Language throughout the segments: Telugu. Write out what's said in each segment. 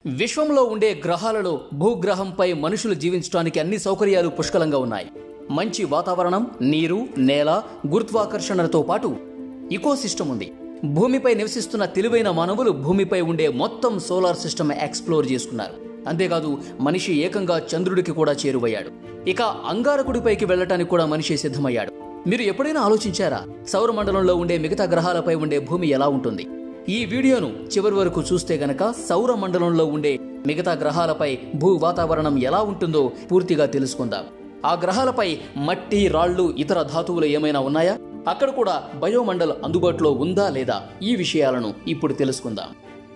విశ్వంలో ఉండే గ్రహాలలో భూగ్రహంపై మనుషులు జీవించడానికి అన్ని సౌకర్యాలు పుష్కలంగా ఉన్నాయి మంచి వాతావరణం నీరు నేల గురుత్వాకర్షణలతో పాటు ఇకోసిస్టమ్ ఉంది భూమిపై నివసిస్తున్న తెలివైన మానవులు భూమిపై ఉండే మొత్తం సోలార్ సిస్టమ్ ఎక్స్ప్లోర్ చేసుకున్నారు అంతేకాదు మనిషి ఏకంగా చంద్రుడికి కూడా చేరువయ్యాడు ఇక అంగారకుడిపైకి వెళ్ళటానికి కూడా మనిషి సిద్ధమయ్యాడు మీరు ఎప్పుడైనా ఆలోచించారా సౌరమండలంలో ఉండే మిగతా గ్రహాలపై ఉండే భూమి ఎలా ఉంటుంది ఈ వీడియోను చివరి వరకు చూస్తే గనక సౌర మండలంలో ఉండే మిగతా గ్రహాలపై భూ వాతావరణం ఎలా ఉంటుందో పూర్తిగా తెలుసుకుందాం ఆ గ్రహాలపై మట్టి రాళ్ళు ఇతర ధాతువులు ఏమైనా ఉన్నాయా అక్కడ కూడా బయోమండల్ అందుబాటులో ఉందా లేదా ఈ విషయాలను ఇప్పుడు తెలుసుకుందాం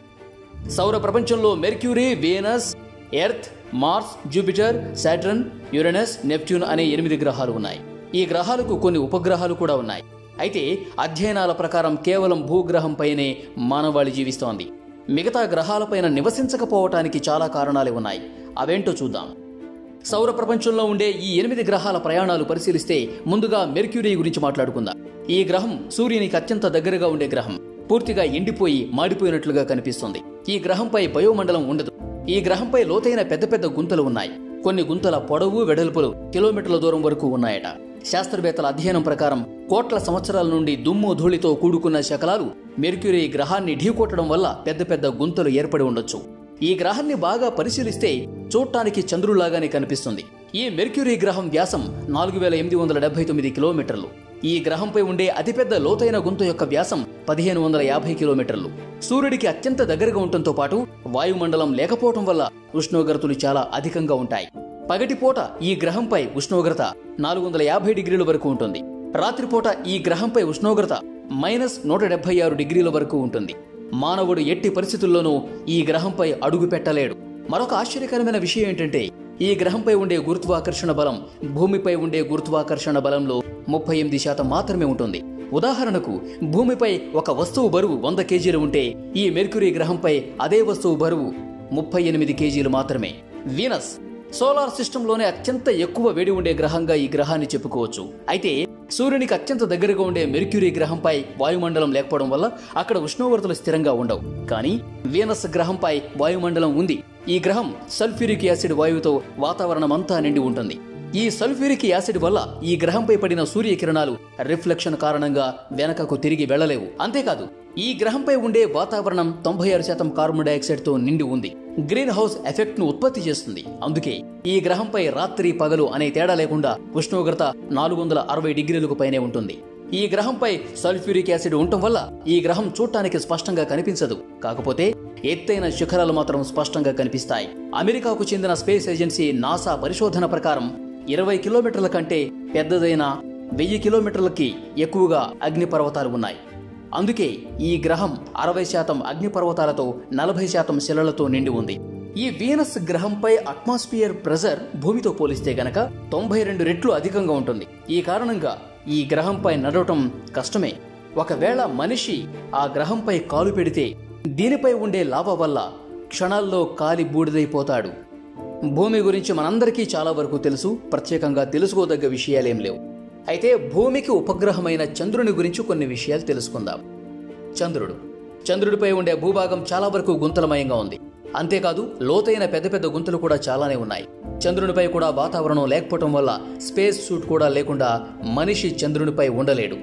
సౌర ప్రపంచంలో Mercury Venus Earth Mars Jupiter Saturn Uranus Neptune అనే ఎనిమిది గ్రహాలు ఉన్నాయి ఈ గ్రహాలకు కొన్ని ఉపగ్రహాలు కూడా ఉన్నాయి అయితే అధ్యయనాల ప్రకారం కేవలం భూగ్రహంపైనే మానవాళి జీవిస్తోంది మిగతా గ్రహాలపైన నివసించకపోవటానికి చాలా కారణాలే ఉన్నాయి అవేంటో చూద్దాం సౌర ప్రపంచంలో ఉండే ఈ ఎనిమిది గ్రహాల ప్రయాణాలు పరిశీలిస్తే ముందుగా మెర్క్యూరీ గురించి మాట్లాడుకుందాం ఈ గ్రహం సూర్యునికి అత్యంత దగ్గరగా ఉండే గ్రహం పూర్తిగా ఎండిపోయి మాడిపోయినట్లుగా కనిపిస్తుంది ఈ గ్రహంపై బయోమండలం ఉండదు ఈ గ్రహంపై లోతైన పెద్ద పెద్ద గుంతలు ఉన్నాయి కొన్ని గుంతల పొడవు వెడల్పులు కిలోమీటర్ల దూరం వరకు ఉన్నాయట శాస్త్రవేత్తల అధ్యయనం ప్రకారం కోట్ల సంవత్సరాల నుండి దుమ్ము ధూళితో కూడుకున్న శకలాలు మెర్క్యూరీ గ్రహాన్ని ఢీకొట్టడం వల్ల పెద్ద పెద్ద గుంతలు ఏర్పడి ఉండొచ్చు ఈ గ్రహాన్ని బాగా పరిశీలిస్తే చూడటానికి చంద్రులాగానే కనిపిస్తుంది ఈ మెర్క్యూరీ గ్రహం వ్యాసం నాలుగు వేల ఎనిమిది వందల డెబ్బై తొమ్మిది కిలోమీటర్లు ఈ గ్రహంపై ఉండే అతిపెద్ద లోతైన గుంత యొక్క వ్యాసం పదిహేను వందల యాభై కిలోమీటర్లు సూర్యుడికి అత్యంత దగ్గరగా ఉండటంతో పాటు వాయుమండలం లేకపోవటం వల్ల ఉష్ణోగ్రతలు చాలా అధికంగా ఉంటాయి పగటిపూట ఈ గ్రహంపై ఉష్ణోగ్రత నాలుగు వందల యాభై డిగ్రీల వరకు ఉంటుంది రాత్రిపూట ఈ గ్రహంపై ఉష్ణోగ్రత మైనస్ నూట డెబ్బై ఆరు డిగ్రీల వరకు ఉంటుంది మానవుడు ఎట్టి పరిస్థితుల్లోనూ ఈ గ్రహంపై అడుగు పెట్టలేడు మరొక ఆశ్చర్యకరమైన విషయం ఏంటంటే ఈ గ్రహంపై ఉండే గురుత్వాకర్షణ బలం భూమిపై ఉండే గురుత్వాకర్షణ బలంలో ముప్పై ఎనిమిది శాతం మాత్రమే ఉంటుంది ఉదాహరణకు భూమిపై ఒక వస్తువు బరువు వంద కేజీలు ఉంటే ఈ మెర్క్యూరీ గ్రహంపై అదే వస్తువు బరువు ముప్పై ఎనిమిది కేజీలు మాత్రమే వీనస్ సోలార్ సిస్టంలోనే అత్యంత ఎక్కువ వేడి ఉండే గ్రహంగా ఈ గ్రహాన్ని చెప్పుకోవచ్చు అయితే సూర్యునికి అత్యంత దగ్గరగా ఉండే మెర్క్యూరీ గ్రహంపై వాయుమండలం లేకపోవడం వల్ల అక్కడ ఉష్ణోగ్రతలు స్థిరంగా ఉండవు కానీ వీనస్ గ్రహంపై వాయుమండలం ఉంది ఈ గ్రహం సల్ఫ్యూరిక్ యాసిడ్ వాయువుతో వాతావరణం అంతా నిండి ఉంటుంది ఈ సల్ఫ్యూరిక్ యాసిడ్ వల్ల ఈ గ్రహంపై పడిన సూర్యకిరణాలు రిఫ్లెక్షన్ కారణంగా వెనకకు తిరిగి వెళ్లలేవు అంతేకాదు ఈ గ్రహంపై ఉండే వాతావరణం తొంభై ఆరు శాతం కార్బన్ డైఆక్సైడ్ తో నిండి ఉంది గ్రీన్ హౌస్ ఎఫెక్ట్ ను ఉత్పత్తి చేస్తుంది అందుకే ఈ గ్రహంపై రాత్రి పగలు అనే తేడా లేకుండా ఉష్ణోగ్రత నాలుగు వందల అరవై డిగ్రీలకు పైనే ఉంటుంది ఈ గ్రహంపై సల్ఫ్యూరిక్ యాసిడ్ ఉండటం వల్ల ఈ గ్రహం చూడటానికి స్పష్టంగా కనిపించదు కాకపోతే ఎత్తైన శిఖరాలు మాత్రం స్పష్టంగా కనిపిస్తాయి అమెరికాకు చెందిన స్పేస్ ఏజెన్సీ నాసా పరిశోధన ప్రకారం ఇరవై కిలోమీటర్ల కంటే పెద్దదైన వెయ్యి కిలోమీటర్లకి ఎక్కువగా అగ్నిపర్వతాలు ఉన్నాయి అందుకే ఈ గ్రహం అరవై శాతం అగ్నిపర్వతాలతో నలభై శాతం శిలలతో నిండి ఉంది ఈ వీనస్ గ్రహంపై అట్మాస్ఫియర్ ప్రెజర్ భూమితో పోలిస్తే గనక తొంభై రెండు రెట్లు అధికంగా ఉంటుంది ఈ కారణంగా ఈ గ్రహంపై నడవటం కష్టమే ఒకవేళ మనిషి ఆ గ్రహంపై కాలు పెడితే దీనిపై ఉండే లాభ వల్ల క్షణాల్లో కాలి బూడిదైపోతాడు భూమి గురించి మనందరికీ చాలా వరకు తెలుసు ప్రత్యేకంగా తెలుసుకోదగ్గ విషయాలేం లేవు అయితే భూమికి ఉపగ్రహమైన చంద్రుని గురించి కొన్ని విషయాలు తెలుసుకుందాం చంద్రుడు చంద్రుడిపై ఉండే భూభాగం చాలా వరకు గుంతలమయంగా ఉంది అంతేకాదు లోతైన పెద్ద పెద్ద గుంతలు కూడా చాలానే ఉన్నాయి చంద్రునిపై కూడా వాతావరణం లేకపోవటం వల్ల స్పేస్ సూట్ కూడా లేకుండా మనిషి చంద్రునిపై ఉండలేడు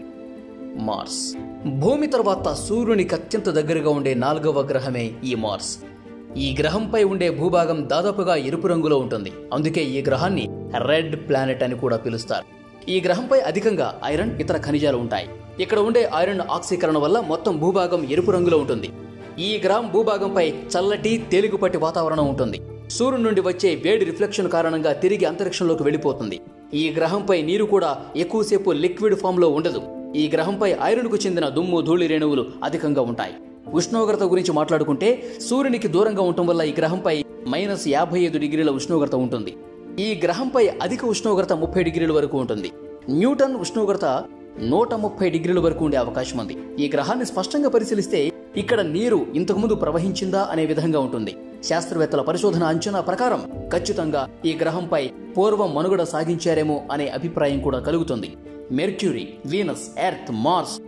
మార్స్ భూమి తర్వాత సూర్యునికి అత్యంత దగ్గరగా ఉండే నాలుగవ గ్రహమే ఈ మార్స్ ఈ గ్రహంపై ఉండే భూభాగం దాదాపుగా ఎరుపు రంగులో ఉంటుంది అందుకే ఈ గ్రహాన్ని రెడ్ ప్లానెట్ అని కూడా పిలుస్తారు ఈ గ్రహంపై అధికంగా ఐరన్ ఇతర ఖనిజాలు ఉంటాయి ఇక్కడ ఉండే ఐరన్ ఆక్సీకరణ వల్ల మొత్తం భూభాగం ఎరుపు రంగులో ఉంటుంది ఈ గ్రహం భూభాగంపై చల్లటి తేలికపట్టి వాతావరణం ఉంటుంది సూర్యుడి నుండి వచ్చే వేడి రిఫ్లెక్షన్ కారణంగా తిరిగి అంతరిక్షంలోకి వెళ్ళిపోతుంది ఈ గ్రహంపై నీరు కూడా ఎక్కువసేపు లిక్విడ్ ఫామ్ లో ఉండదు ఈ గ్రహంపై ఐరన్కు చెందిన దుమ్ము ధూళి రేణువులు అధికంగా ఉంటాయి ఉష్ణోగ్రత గురించి మాట్లాడుకుంటే సూర్యునికి దూరంగా ఉండటం వల్ల ఈ గ్రహంపై మైనస్ యాభై ఐదు డిగ్రీల ఉష్ణోగ్రత ఉంటుంది ఈ గ్రహంపై అధిక ఉష్ణోగ్రత ముప్పై డిగ్రీల వరకు ఉంటుంది న్యూటన్ ఉష్ణోగ్రత నూట ముప్పై డిగ్రీల వరకు ఉండే అవకాశం ఉంది ఈ గ్రహాన్ని స్పష్టంగా పరిశీలిస్తే ఇక్కడ నీరు ఇంతకుముందు ప్రవహించిందా అనే విధంగా ఉంటుంది శాస్త్రవేత్తల పరిశోధన అంచనా ప్రకారం ఖచ్చితంగా ఈ గ్రహంపై పూర్వం మనుగడ సాగించారేమో అనే అభిప్రాయం కూడా కలుగుతుంది మెర్క్యూరీ వీనస్ ఎర్త్ మార్స్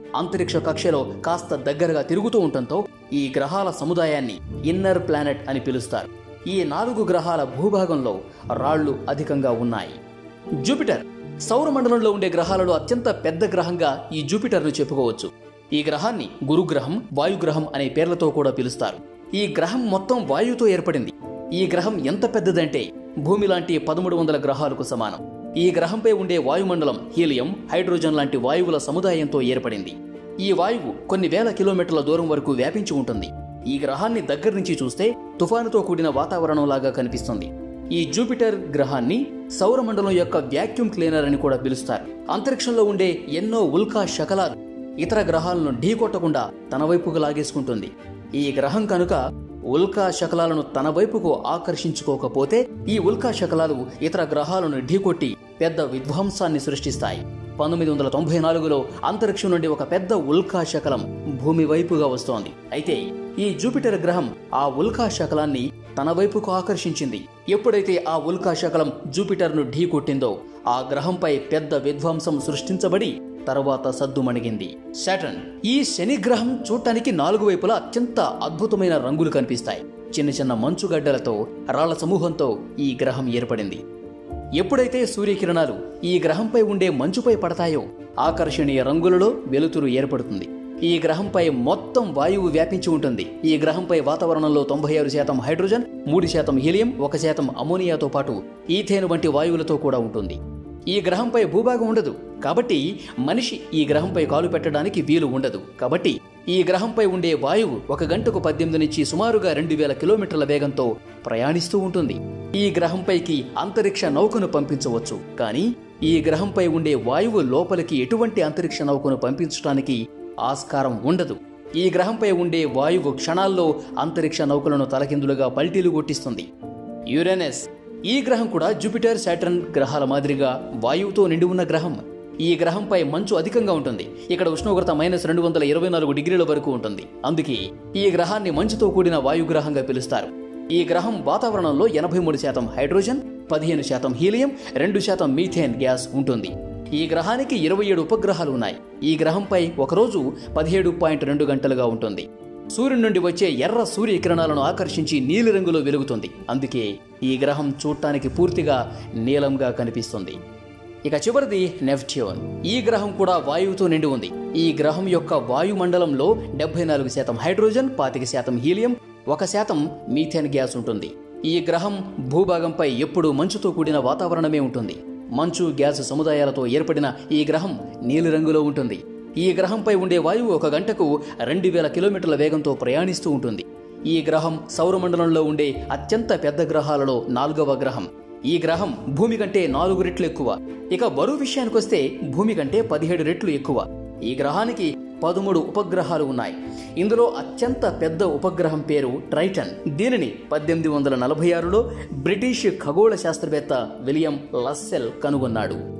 అంతరిక్ష కక్షలో కాస్త దగ్గరగా తిరుగుతూ ఉండటంతో ఈ గ్రహాల సముదాయాన్ని ఇన్నర్ ప్లానెట్ అని పిలుస్తారు ఈ నాలుగు గ్రహాల భూభాగంలో రాళ్లు అధికంగా ఉన్నాయి జూపిటర్ సౌరమండలంలో ఉండే గ్రహాలలో అత్యంత పెద్ద గ్రహంగా ఈ జూపిటర్ను చెప్పుకోవచ్చు ఈ గ్రహాన్ని గురుగ్రహం వాయుగ్రహం అనే పేర్లతో కూడా పిలుస్తారు ఈ గ్రహం మొత్తం వాయువుతో ఏర్పడింది ఈ గ్రహం ఎంత పెద్దదంటే భూమి లాంటి పదమూడు వందల గ్రహాలకు సమానం ఈ గ్రహంపై ఉండే వాయుమండలం హీలియం హైడ్రోజన్ లాంటి వాయువుల సముదాయంతో ఏర్పడింది ఈ వాయువు కొన్ని వేల కిలోమీటర్ల దూరం వరకు వ్యాపించి ఉంటుంది ఈ గ్రహాన్ని దగ్గర నుంచి చూస్తే తుఫానుతో కూడిన వాతావరణం లాగా కనిపిస్తుంది ఈ జూపిటర్ గ్రహాన్ని సౌరమండలం యొక్క వ్యాక్యూమ్ క్లీనర్ అని కూడా పిలుస్తారు అంతరిక్షంలో ఉండే ఎన్నో ఉల్కా శకలాలు ఇతర గ్రహాలను ఢీకొట్టకుండా తన వైపుకు లాగేసుకుంటుంది ఈ గ్రహం కనుక ఉల్కా శకలాలను తన వైపుకు ఆకర్షించుకోకపోతే ఈ ఉల్కా శకలాలు ఇతర గ్రహాలను ఢీకొట్టి పెద్ద విధ్వంసాన్ని సృష్టిస్తాయి పంతొమ్మిది వందల తొంభై నాలుగులో అంతరిక్షం నుండి ఒక పెద్ద ఉల్కా శకలం భూమి వైపుగా వస్తోంది అయితే ఈ జూపిటర్ గ్రహం ఆ ఉల్కా శకలాన్ని తన వైపుకు ఆకర్షించింది ఎప్పుడైతే ఆ ఉల్కా శకలం జూపిటర్ను ఢీకొట్టిందో ఆ గ్రహంపై పెద్ద విధ్వంసం సృష్టించబడి తర్వాత సద్దుమణిగింది శాటర్న్ ఈ శని గ్రహం చూడటానికి నాలుగు వైపులా అత్యంత అద్భుతమైన రంగులు కనిపిస్తాయి చిన్న చిన్న మంచుగడ్డలతో రాళ్ల సమూహంతో ఈ గ్రహం ఏర్పడింది ఎప్పుడైతే సూర్యకిరణాలు ఈ గ్రహంపై ఉండే మంచుపై పడతాయో ఆకర్షణీయ రంగులలో వెలుతురు ఏర్పడుతుంది ఈ గ్రహంపై మొత్తం వాయువు వ్యాపించి ఉంటుంది ఈ గ్రహంపై వాతావరణంలో తొంభై ఆరు శాతం హైడ్రోజన్ మూడు శాతం హీలియం ఒక శాతం అమోనియాతో పాటు ఈథేన్ వంటి వాయువులతో కూడా ఉంటుంది ఈ గ్రహంపై భూభాగం ఉండదు కాబట్టి మనిషి ఈ గ్రహంపై కాలు పెట్టడానికి వీలు ఉండదు కాబట్టి ఈ గ్రహంపై ఉండే వాయువు ఒక గంటకు పద్దెనిమిది నుంచి సుమారుగా రెండు వేల కిలోమీటర్ల వేగంతో ప్రయాణిస్తూ ఉంటుంది ఈ గ్రహంపైకి అంతరిక్ష నౌకను పంపించవచ్చు కానీ ఈ గ్రహంపై ఉండే వాయువు లోపలికి ఎటువంటి అంతరిక్ష నౌకను పంపించడానికి ఆస్కారం ఉండదు ఈ గ్రహంపై ఉండే వాయువు క్షణాల్లో అంతరిక్ష నౌకలను తలకిందులుగా పల్టీలు కొట్టిస్తుంది యురేనస్ ఈ గ్రహం కూడా జూపిటర్ సాటర్న్ గ్రహాల మాదిరిగా వాయువుతో నిండి ఉన్న గ్రహం ఈ గ్రహంపై మంచు అధికంగా ఉంటుంది ఇక్కడ ఉష్ణోగ్రత మైనస్ రెండు వందల ఇరవై నాలుగు డిగ్రీల వరకు ఉంటుంది అందుకే ఈ గ్రహాన్ని మంచుతో కూడిన వాయుగ్రహంగా పిలుస్తారు ఈ గ్రహం వాతావరణంలో ఎనభై మూడు శాతం హైడ్రోజన్ పదిహేను శాతం హీలియం రెండు శాతం మీథేన్ గ్యాస్ ఉంటుంది ఈ గ్రహానికి ఇరవై ఏడు ఉపగ్రహాలు ఉన్నాయి ఈ గ్రహంపై ఒకరోజు పదిహేడు పాయింట్ రెండు గంటలుగా ఉంటుంది సూర్యుడి నుండి వచ్చే ఎర్ర సూర్యకిరణాలను ఆకర్షించి నీలిరంగులో వెలుగుతుంది అందుకే ఈ గ్రహం చూడటానికి పూర్తిగా నీలంగా కనిపిస్తుంది ఇక చివరిది నెప్ట్యూన్ ఈ గ్రహం కూడా వాయువుతో నిండి ఉంది ఈ గ్రహం యొక్క వాయుమండలంలో డెబ్బై నాలుగు శాతం హైడ్రోజన్ పాతిక శాతం హీలియం ఒక శాతం మీథేన్ గ్యాస్ ఉంటుంది ఈ గ్రహం భూభాగంపై ఎప్పుడూ మంచుతో కూడిన వాతావరణమే ఉంటుంది మంచు గ్యాస్ సముదాయాలతో ఏర్పడిన ఈ గ్రహం నీలిరంగులో ఉంటుంది ఈ గ్రహంపై ఉండే వాయువు ఒక గంటకు రెండు వేల కిలోమీటర్ల వేగంతో ప్రయాణిస్తూ ఉంటుంది ఈ గ్రహం సౌరమండలంలో ఉండే అత్యంత పెద్ద గ్రహాలలో నాలుగవ గ్రహం ఈ గ్రహం భూమి కంటే నాలుగు రెట్లు ఎక్కువ ఇక బరువు విషయానికొస్తే భూమి కంటే పదిహేడు రెట్లు ఎక్కువ ఈ గ్రహానికి పదమూడు ఉపగ్రహాలు ఉన్నాయి ఇందులో అత్యంత పెద్ద ఉపగ్రహం పేరు ట్రైటన్ దీనిని పద్దెనిమిది వందల నలభై ఆరులో బ్రిటిష్ ఖగోళ శాస్త్రవేత్త విలియం లస్సెల్ కనుగొన్నాడు